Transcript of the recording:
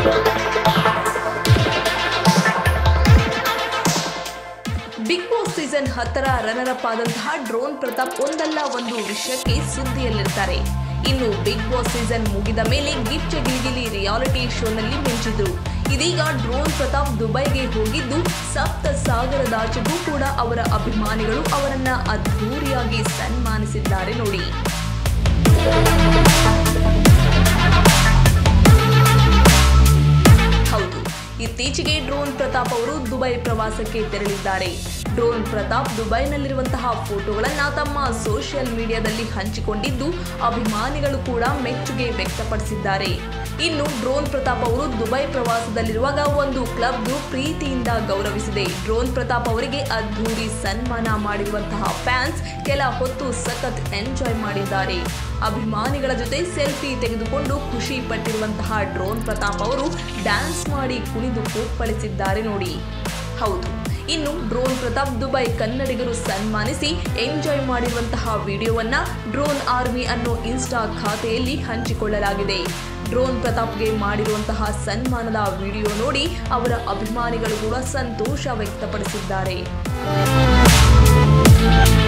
big boss season ಹತ್ತರ runner up ಆದಂತಹ drone Pratap ಒಂದಲ್ಲ ಒಂದು ವಿಷಯಕ್ಕೆ ಸುದ್ದಿಯಲ್ಲಿರ್ತಾರೆ ಇನ್ನು ಬಿಗ್ ಬಾಸ್ ಸೀಸನ್ ಮುಗಿದ ಮೇಲೆ ಗಿಚ್ಚ ಗಿಲಿಗಿಲಿ ರಿಯಾಲಿಟಿ ಶೋನಲ್ಲಿ ಮಿಂಚಿದ್ರು ಇದೀಗ ಡ್ರೋನ್ ಪ್ರತಾಪ್ ದುಬೈಗೆ ಹೋಗಿದ್ದು ಸಪ್ತ ಸಾಗರದಾಚೆಗೂ ಕೂಡ ಅವರ ಅಭಿಮಾನಿಗಳು ಅವರನ್ನ ಅದ್ಧೂರಿಯಾಗಿ ಸನ್ಮಾನಿಸಿದ್ದಾರೆ ನೋಡಿ ಹೌದು ಇತ್ತೀಚೆಗೆ ಡ್ರೋನ್ ಪ್ರತಾಪ್ ಅವರು ದುಬೈ ಪ್ರವಾಸಕ್ಕೆ ತೆರಳಿದ್ದಾರೆ ಡ್ರೋನ್ ಪ್ರತಾಪ್ ದುಬೈನಲ್ಲಿರುವಂತಹ ಫೋಟೋಗಳನ್ನ ತಮ್ಮ ಸೋಷಿಯಲ್ ಮೀಡಿಯಾದಲ್ಲಿ ಹಂಚಿಕೊಂಡಿದ್ದು ಅಭಿಮಾನಿಗಳು ಕೂಡ ಮೆಚ್ಚುಗೆ ವ್ಯಕ್ತಪಡಿಸಿದ್ದಾರೆ ಇನ್ನು ಡ್ರೋನ್ ಪ್ರತಾಪ್ ಅವರು ದುಬೈ ಪ್ರವಾಸದಲ್ಲಿರುವಾಗ ಒಂದು ಕ್ಲಬ್ ಪ್ರೀತಿಯಿಂದ ಗೌರವಿಸಿದೆ ಡ್ರೋನ್ ಪ್ರತಾಪ್ ಅವರಿಗೆ ಅದ್ಧೂರಿ ಸನ್ಮಾನ ಮಾಡಿರುವಂತಹ ಫ್ಯಾನ್ಸ್ ಕೆಲ ಹೊತ್ತು ಸಖತ್ ಎಂಜಾಯ್ ಮಾಡಿದ್ದಾರೆ ಅಭಿಮಾನಿಗಳ ಜೊತೆ ಸೆಲ್ಫಿ ತೆಗೆದುಕೊಂಡು ಖುಷಿ ಪಟ್ಟಿರುವಂತಹ ಡ್ರೋನ್ ಪ್ರತಾಪ್ ಅವರು ಡ್ಯಾನ್ಸ್ ಮಾಡಿ ಕುಣಿದು ಕುಪ್ಪಳಿಸಿದ್ದಾರೆ ನೋಡಿ ಹೌದು ಇನ್ನು ಡ್ರೋನ್ ಪ್ರತಾಪ್ ದುಬೈ ಕನ್ನಡಿಗರು ಸನ್ಮಾನಿಸಿ ಎಂಜಾಯ್ ಮಾಡಿರುವಂತಹ ವಿಡಿಯೋವನ್ನ ಡ್ರೋನ್ ಆರ್ಮಿ ಅನ್ನೋ ಇನ್ಸ್ಟಾ ಖಾತೆಯಲ್ಲಿ ಹಂಚಿಕೊಳ್ಳಲಾಗಿದೆ ಡ್ರೋನ್ ಪ್ರತಾಪ್ಗೆ ಮಾಡಿರುವಂತಹ ಸನ್ಮಾನದ ವಿಡಿಯೋ ನೋಡಿ ಅವರ ಅಭಿಮಾನಿಗಳು ಕೂಡ ಸಂತೋಷ ವ್ಯಕ್ತಪಡಿಸಿದ್ದಾರೆ